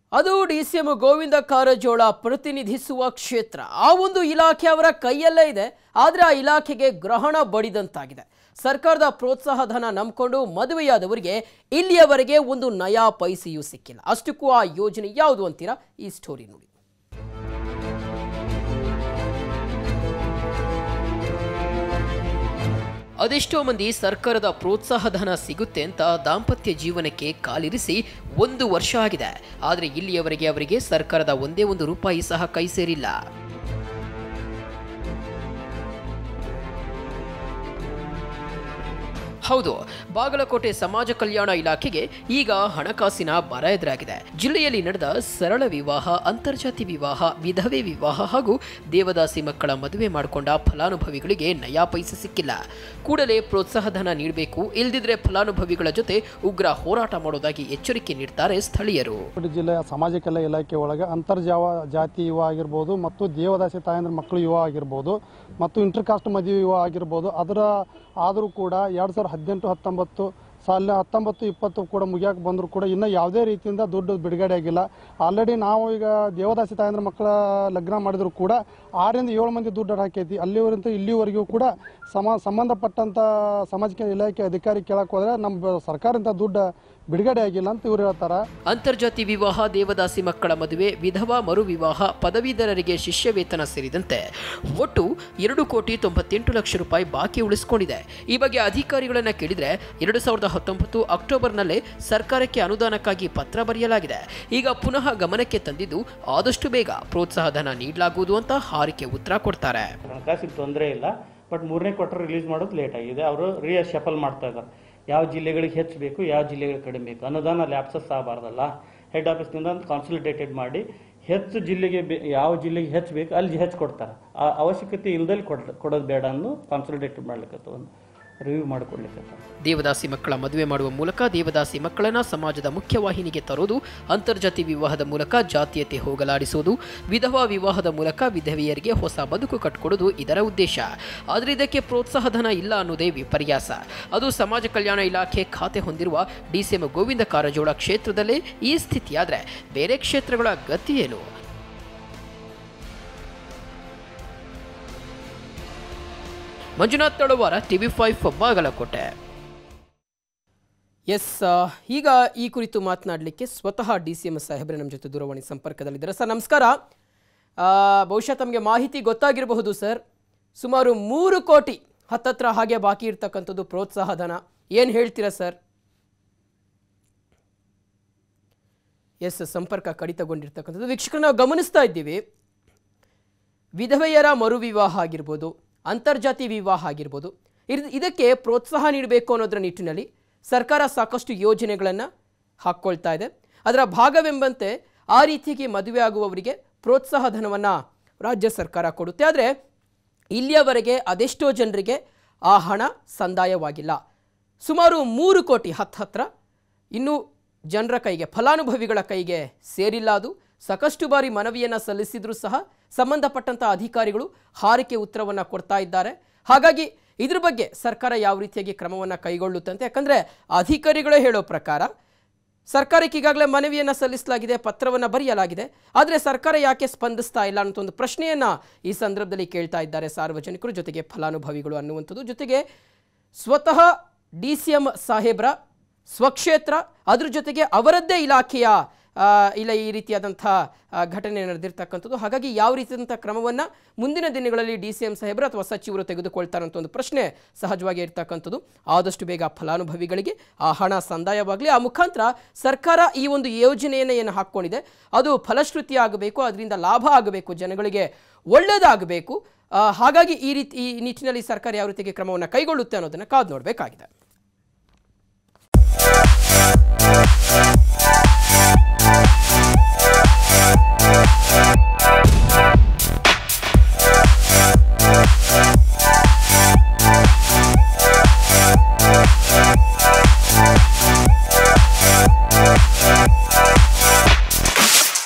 ಅದು D C M Govind Karjol ಪ್ರತಿನಿಧಿಸುವ ಕ್ಷೇತ್ರ ಆ ಒಂದು ಇಲಾಖೆ ಅವರ ಕೈಯಲ್ಲೇ ಇದೆ ಆದರೆ ಆ ಇಲಾಖೆಗೆ ಗ್ರಹಣ ಬಡಿದಂತಾಗಿದೆ ಸರ್ಕಾರದ ಪ್ರೋತ್ಸಾಹ ಧನ ನಂಬಿಕೊಂಡು ಮದುವೆಯಾದವರಿಗೆ ಇಲ್ಲಿಯವರೆಗೆ ಒಂದು ನಯಾ ಪೈಸೆಯೂ ಸಿಕ್ಕಿಲ್ಲ ಅಷ್ಟಕ್ಕೂ ಆ ಯೋಜನೆ ಯಾವುದು ಅಂತೀರಾ ಈ ಸ್ಟೋರಿ ನೋಡಿ ಅದೆಷ್ಟೋ ಮಂದಿ ಸರ್ಕಾರದ ಪ್ರೋತ್ಸಾಹ ಧನ ಸಿಗುತ್ತೆ ಅಂತ ದಾಂಪತ್ಯ ಜೀವನಕ್ಕೆ ಕಾಲಿರಿಸಿ ಒಂದು ವರ್ಷ ಆಗಿದೆ ಆದರೆ ಇಲ್ಲಿಯವರೆಗೆ ಅವರಿಗೆ ಸರ್ಕಾರದ ಒಂದೇ ಒಂದು ರೂಪಾಯಿ ಸಹ ಕೈ ಸೇರಿಲ್ಲ ಹೌದು ಬಾಗಲಕೋಟೆ ಸಮಾಜ ಕಲ್ಯಾಣ ಇಲಾಖೆಗೆ ಈಗ ಹಣಕಾಸಿನ ಬರ ಎದುರಾಗಿದೆ ಜಿಲ್ಲೆಯಲ್ಲಿ ನಡೆದ ಸರಳ ವಿವಾಹ ಅಂತರ್ಜಾತಿ ವಿವಾಹ ವಿಧವೆ ವಿವಾಹ ಹಾಗೂ ದೇವದಾಸಿ ಮಕ್ಕಳ ಮದುವೆ ಮಾಡಿಕೊಂಡ ಫಲಾನುಭವಿಗಳಿಗೆ ನಯಾ ಪೈಸೆ ಸಿಕ್ಕಿಲ್ಲ ಕೂಡಲೇ ಪ್ರೋತ್ಸಾಹ ಧನ ನೀಡಬೇಕು ಇಲ್ದಿದ್ರೆ ಫಲಾನುಭವಿಗಳ ಜೊತೆ ಉಗ್ರ ಹೋರಾಟ ಮಾಡೋದಾಗಿ ಎಚ್ಚರಿಕೆ ನೀಡ್ತಾರೆ ಸ್ಥಳೀಯರು ಬಾಗಲಕೋಟೆ ಜಿಲ್ಲೆಯ ಸಮಾಜ ಕಲ್ಯಾಣ ಇಲಾಖೆ ಒಳಗೆ ಅಂತರ್ಜಾವ ಜಾತಿ ಯುವ ಆಗಿರ್ಬೋದು ಮತ್ತು ದೇವದಾಸಿ ತಾಯಂದ್ರ ಮಕ್ಕಳು ಯುವ ಆಗಿರ್ಬೋದು ಮತ್ತು ಇಂಟರ್ಕಾಸ್ಟ್ ಮದುವೆ ಯುವ ಆಗಿರ್ಬೋದು ಅದರ ಆದರೂ ಕೂಡ ಎರಡು ಸಾವಿರದ ಹದಿನೆಂಟು ಹತ್ತೊಂಬತ್ತು ಸಾಲಿನ ಹತ್ತೊಂಬತ್ತು ಇಪ್ಪತ್ತು ಕೂಡ ಮುಗಿಯಕ್ಕೆ ಬಂದರೂ ಕೂಡ ಇನ್ನೂ ಯಾವುದೇ ರೀತಿಯಿಂದ ದುಡ್ಡು ಬಿಡುಗಡೆ ಆಗಿಲ್ಲ ಆಲ್ರೆಡಿ ನಾವು ಈಗ ದೇವದಾಸಿ ತಾಯಂದ್ರ ಮಕ್ಕಳ ಲಗ್ನ ಮಾಡಿದ್ರು ಕೂಡ ಆರರಿಂದ ಏಳು ಮಂದಿ ದುಡ್ಡು ಹಾಕೈತಿ ಅಲ್ಲಿವರೆಂತ ಇಲ್ಲಿವರೆಗೂ ಕೂಡ ಸಮ ಸಂಬಂಧಪಟ್ಟಂಥ ಸಮಾಜ ಕಲ್ಯಾಣ ಇಲಾಖೆ ಅಧಿಕಾರಿ ಕೇಳಕ್ಕೆ ಹೋದ್ರೆ ನಮ್ಮ ಸರ್ಕಾರದಿಂದ ದುಡ್ಡು ಬಿಡುಗಡೆ ಆಗಿಲ್ಲ ಅಂತ ಇವ್ರು ಹೇಳ್ತಾರೆ ಅಂತರ್ಜಾತಿ ವಿವಾಹ ದೇವದಾಸಿ ಮಕ್ಕಳ ಮದುವೆ ವಿಧವಾ ಮರು ವಿವಾಹ ಪದವೀಧರರಿಗೆ ಶಿಷ್ಯ ವೇತನ ಸೇರಿದಂತೆ ಒಟ್ಟು ಎರಡು ಕೋಟಿ ತೊಂಬತ್ತೆಂಟು ಲಕ್ಷ ರೂಪಾಯಿ ಬಾಕಿ ಉಳಿಸಿಕೊಂಡಿದೆ ಈ ಬಗ್ಗೆ ಅಧಿಕಾರಿಗಳನ್ನ ಕೇಳಿದ್ರೆ ಎರಡು ಸಾವಿರದ ಹತ್ತೊಂಬತ್ತು ಅಕ್ಟೋಬರ್ನಲ್ಲೇ ಸರ್ಕಾರಕ್ಕೆ ಅನುದಾನಕ್ಕಾಗಿ ಪತ್ರ ಬರೆಯಲಾಗಿದೆ ಈಗ ಪುನಃ ಗಮನಕ್ಕೆ ತಂದಿದ್ದು ಆದಷ್ಟು ಬೇಗ ಪ್ರೋತ್ಸಾಹ ಧನ ನೀಡಲಾಗುವುದು ಅಂತ ಹಾರಿಕೆ ಉತ್ತರ ಕೊಡ್ತಾರೆ ಹಣಕಾಸಿಗೆ ತೊಂದರೆ ಇಲ್ಲ ಬಟ್ ಮೂರನೇ ಕ್ವಾರ್ಟರ್ ರಿಲೀಸ್ ಮಾಡೋದು ಲೇಟ್ ಆಗಿದೆ ಅವರು ರೀ ಶಫಲ್ ಮಾಡ್ತಾ ಇದ್ದಾರೆ ಯಾವ ಜಿಲ್ಲೆಗಳಿಗೆ ಹೆಚ್ಚು ಬೇಕು ಯಾವ ಜಿಲ್ಲೆಗಳಿಗೆ ಕಡಿಮೆ ಬೇಕು ಅನುದಾನ ಲ್ಯಾಪ್ಸಸ್ ಆಗಬಾರ್ದಲ್ಲ ಹೆಡ್ ಆಫೀಸ್ನಿಂದ ಒಂದು ಕಾನ್ಸಲ್ಟೇಟೆಡ್ ಮಾಡಿ ಹೆಚ್ಚು ಜಿಲ್ಲೆಗೆ ಬೆ- ಯಾವ ಜಿಲ್ಲೆಗೆ ಹೆಚ್ಚು ಬೇಕು ಅಲ್ಲಿ ಹೆಚ್ಚು ಕೊಡ್ತಾರೆ ಆ ಅವಶ್ಯಕತೆ ಇಲ್ದಲ್ಲಿ ಕೊಡ್ ಕೊಡೋದು ಬೇಡ ಅನ್ನೋ ಕಾನ್ಸಲ್ಟೇಟೆಡ್ ಮಾಡ್ಲಿಕ್ಕೆ ಒಂದು ರಿವ್ಯೂ ಮಾಡಿಕೊಡ್ಲಿಕ್ಕೆ ದೇವದಾಸಿ ಮಕ್ಕಳ ಮದುವೆ ಮಾಡುವ ಮೂಲಕ ದೇವದಾಸಿ ಮಕ್ಕಳನ್ನ ಸಮಾಜದ ಮುಖ್ಯವಾಹಿನಿಗೆ ತರೋದು ಅಂತರ್ಜಾತಿ ವಿವಾಹದ ಮೂಲಕ ಜಾತೀಯತೆ ಹೋಗಲಾಡಿಸುವುದು ವಿಧವಾ ವಿವಾಹದ ಮೂಲಕ ವಿಧವೆಯರಿಗೆ ಹೊಸ ಬದುಕು ಕಟ್ಕೊಡೋದು ಇದರ ಉದ್ದೇಶ ಆದರೆ ಇದಕ್ಕೆ ಪ್ರೋತ್ಸಾಹ ಧನ ಇಲ್ಲ ಅನ್ನೋದೇ ವಿಪರ್ಯಾಸ ಅದು ಸಮಾಜ ಕಲ್ಯಾಣ ಇಲಾಖೆ ಖಾತೆ ಹೊಂದಿರುವ ಡಿಸಿಎಂ ಗೋವಿಂದ ಕಾರಜೋಳ ಕ್ಷೇತ್ರದಲ್ಲೇ ಈ ಸ್ಥಿತಿಯಾದರೆ ಬೇರೆ ಕ್ಷೇತ್ರಗಳ ಗತಿ ಏನು ಮಂಜುನಾಥ್ ತಳವಾರ ಟಿವಿ ಫೈವ್ ಬಾಗಲಕೋಟೆ ಎಸ್ ಈಗ ಈ ಕುರಿತು ಮಾತನಾಡಲಿಕ್ಕೆ ಸ್ವತಃ ಡಿ ಸಿ ಎಂ ಸಾಹೇಬ್ರೆ ನಮ್ಮ ಜೊತೆ ದೂರವಾಣಿ ಸಂಪರ್ಕದಲ್ಲಿದ್ದಾರೆ ಸರ್ ನಮಸ್ಕಾರ ಆ, ಬಹುಶಃ ತಮಗೆ ಮಾಹಿತಿ ಗೊತ್ತಾಗಿರಬಹುದು ಸರ್ ಸುಮಾರು ಮೂರು ಕೋಟಿ ಹತ್ತತ್ರ ಹಾಗೆ ಬಾಕಿ ಇರ್ತಕ್ಕಂಥದ್ದು ಪ್ರೋತ್ಸಾಹ ಧನ ಏನು ಹೇಳ್ತೀರಾ ಸರ್ ಎಸ್ ಸಂಪರ್ಕ ಕಡಿತಗೊಂಡಿರ್ತಕ್ಕಂಥದ್ದು ವೀಕ್ಷಕರು ನಾವು ಗಮನಿಸ್ತಾ ಇದ್ದೀವಿ ವಿಧವೆಯರ ಮರು ವಿವಾಹ ಆಗಿರ್ಬೋದು ಅಂತರ್ಜಾತಿ ವಿವಾಹ ಆಗಿರ್ಬೋದು ಇದ್- ಇದಕ್ಕೆ ಪ್ರೋತ್ಸಾಹ ನೀಡಬೇಕು ಅನ್ನೋದರ ನಿಟ್ಟಿನಲ್ಲಿ ಸರ್ಕಾರ ಸಾಕಷ್ಟು ಯೋಜನೆಗಳನ್ನು ಹಾಕ್ಕೊಳ್ತಾ ಇದೆ ಅದರ ಭಾಗವೆಂಬಂತೆ ಆ ರೀತಿಯಾಗಿ ಮದುವೆ ಆಗುವವರಿಗೆ ಪ್ರೋತ್ಸಾಹ ಧನವನ್ನು ರಾಜ್ಯ ಸರ್ಕಾರ ಕೊಡುತ್ತೆ ಆದರೆ ಇಲ್ಲಿಯವರೆಗೆ ಅದೆಷ್ಟೋ ಜನರಿಗೆ ಆ ಹಣ ಸಂದಾಯವಾಗಿಲ್ಲ ಸುಮಾರು ಮೂರು ಕೋಟಿ ಹತ್ತು ಹತ್ರ ಇನ್ನೂ ಜನರ ಕೈಗೆ ಫಲಾನುಭವಿಗಳ ಕೈಗೆ ಸೇರಿಲ್ಲ ಅದು ಸಾಕಷ್ಟು ಬಾರಿ ಮನವಿಯನ್ನು ಸಲ್ಲಿಸಿದರೂ ಸಹ ಸಂಬಂಧಪಟ್ಟಂಥ ಅಧಿಕಾರಿಗಳು ಹಾರಿಕೆ ಉತ್ತರವನ್ನು ಕೊಡ್ತಾ ಇದ್ದಾರೆ ಹಾಗಾಗಿ ಇದ್ರ ಬಗ್ಗೆ ಸರ್ಕಾರ ಯಾವ ರೀತಿಯಾಗಿ ಕ್ರಮವನ್ನು ಕೈಗೊಳ್ಳುತ್ತಂತೆ ಯಾಕಂದರೆ ಅಧಿಕಾರಿಗಳೇ ಹೇಳೋ ಪ್ರಕಾರ ಸರ್ಕಾರಕ್ಕೆ ಈಗಾಗಲೇ ಮನವಿಯನ್ನು ಸಲ್ಲಿಸಲಾಗಿದೆ ಪತ್ರವನ್ನು ಬರೆಯಲಾಗಿದೆ ಆದರೆ ಸರ್ಕಾರ ಯಾಕೆ ಸ್ಪಂದಿಸ್ತಾ ಇಲ್ಲ ಅನ್ನೋ ಒಂದು ಪ್ರಶ್ನೆಯನ್ನು ಈ ಸಂದರ್ಭದಲ್ಲಿ ಕೇಳ್ತಾ ಇದ್ದಾರೆ ಸಾರ್ವಜನಿಕರು ಜೊತೆಗೆ ಫಲಾನುಭವಿಗಳು ಅನ್ನುವಂಥದ್ದು ಜೊತೆಗೆ ಸ್ವತಃ ಡಿ ಸಿ ಎಂ ಸಾಹೇಬ್ರ ಸ್ವಕ್ಷೇತ್ರ ಅದ್ರ ಜೊತೆಗೆ ಅವರದ್ದೇ ಇಲಾಖೆಯ ಆ, ಇಲ್ಲ ಈ ರೀತಿಯಾದಂಥ ಆ, ಘಟನೆ ನಡೆದಿರ್ತಕ್ಕಂಥದ್ದು ಹಾಗಾಗಿ ಯಾವ ರೀತಿಯಾದಂಥ ಕ್ರಮವನ್ನು ಮುಂದಿನ ದಿನಗಳಲ್ಲಿ ಡಿ ಸಿ ಎಂ ಸಾಹೇಬರು ಅಥವಾ ಸಚಿವರು ತೆಗೆದುಕೊಳ್ತಾರೆ ಅಂತ ಒಂದು ಪ್ರಶ್ನೆ ಸಹಜವಾಗಿ ಇರ್ತಕ್ಕಂಥದ್ದು ಆದಷ್ಟು ಬೇಗ ಫಲಾನುಭವಿಗಳಿಗೆ ಆ ಹಣ ಸಂದಾಯವಾಗಲಿ ಆ ಮುಖಾಂತರ ಸರ್ಕಾರ ಈ ಒಂದು ಯೋಜನೆಯನ್ನು ಏನು ಹಾಕ್ಕೊಂಡಿದೆ ಅದು ಫಲಶ್ರುತಿ ಆಗಬೇಕು ಅದರಿಂದ ಲಾಭ ಆಗಬೇಕು ಜನಗಳಿಗೆ ಒಳ್ಳೆಯದಾಗಬೇಕು ಆ, ಹಾಗಾಗಿ ಈ ರೀತಿ ಈ ನಿಟ್ಟಿನಲ್ಲಿ ಸರ್ಕಾರ ಯಾವ ರೀತಿಗೆ ಕ್ರಮವನ್ನು ಕೈಗೊಳ್ಳುತ್ತೆ ಅನ್ನೋದನ್ನು ಕಾದು ನೋಡಬೇಕಾಗಿದೆ